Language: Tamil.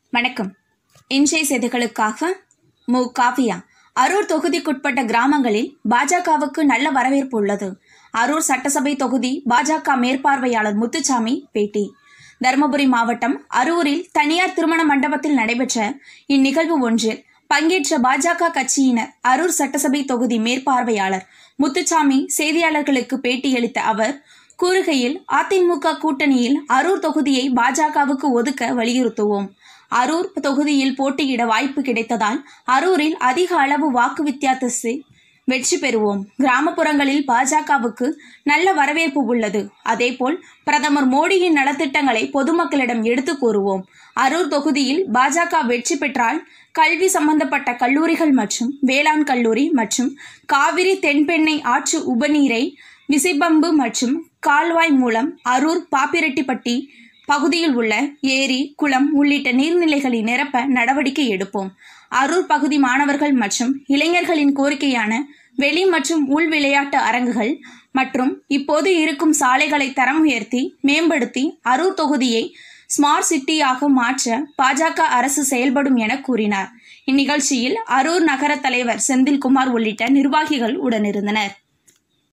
வணக்கம் இன்றைய செய்திகளுக்காக மு காவியா அரூர் தொகுதிக்குட்பட்ட கிராமங்களில் பாஜகவுக்கு நல்ல வரவேற்பு உள்ளது அரூர் சட்டசபை தொகுதி பாஜக மேற்பார்வையாளர் முத்துசாமி பேட்டி தருமபுரி மாவட்டம் அரூரில் தனியார் திருமண மண்டபத்தில் நடைபெற்ற இந்நிகழ்வு ஒன்றில் பங்கேற்ற பாஜக கட்சியினர் அரூர் சட்டசபை தொகுதி மேற்பார்வையாளர் முத்துசாமி செய்தியாளர்களுக்கு பேட்டியளித்த அவர் கூறுகையில் அதிமுக கூட்டணியில் அரூர் தொகுதியை பாஜகவுக்கு ஒதுக்க வலியுறுத்துவோம் அரூர் தொகுதியில் போட்டியிட வாய்ப்பு கிடைத்ததால் அரூரில் அதிக அளவு வாக்கு வித்தியாசத்தில் வெற்றி பெறுவோம் கிராமப்புறங்களில் பாஜகவுக்கு நல்ல வரவேற்பு உள்ளது அதேபோல் பிரதமர் மோடியின் நலத்திட்டங்களை பொதுமக்களிடம் எடுத்து கூறுவோம் அரூர் தொகுதியில் பாஜக வெற்றி பெற்றால் கல்வி சம்பந்தப்பட்ட கல்லூரிகள் மற்றும் வேளாண் கல்லூரி மற்றும் காவிரி தென்பெண்ணை ஆற்று உபநீரை விசைபம்பு மற்றும் கால்வாய் மூலம் அரூர் பாப்பிரெட்டிப்பட்டி பகுதியில் உள்ள ஏரி குளம் உள்ளிட்ட நீர்நிலைகளை நிரப்ப நடவடிக்கை எடுப்போம் அரூர் பகுதி மாணவர்கள் மற்றும் இளைஞர்களின் கோரிக்கையான வெளி மற்றும் உள் விளையாட்டு அரங்குகள் மற்றும் இப்போது இருக்கும் சாலைகளை தரம் உயர்த்தி மேம்படுத்தி அரூர் தொகுதியை ஸ்மார்ட் சிட்டியாக மாற்ற பாஜக அரசு செயல்படும் என கூறினார் இந்நிகழ்ச்சியில் அரூர் நகர தலைவர் செந்தில்குமார் உள்ளிட்ட நிர்வாகிகள் உடனிருந்தனர்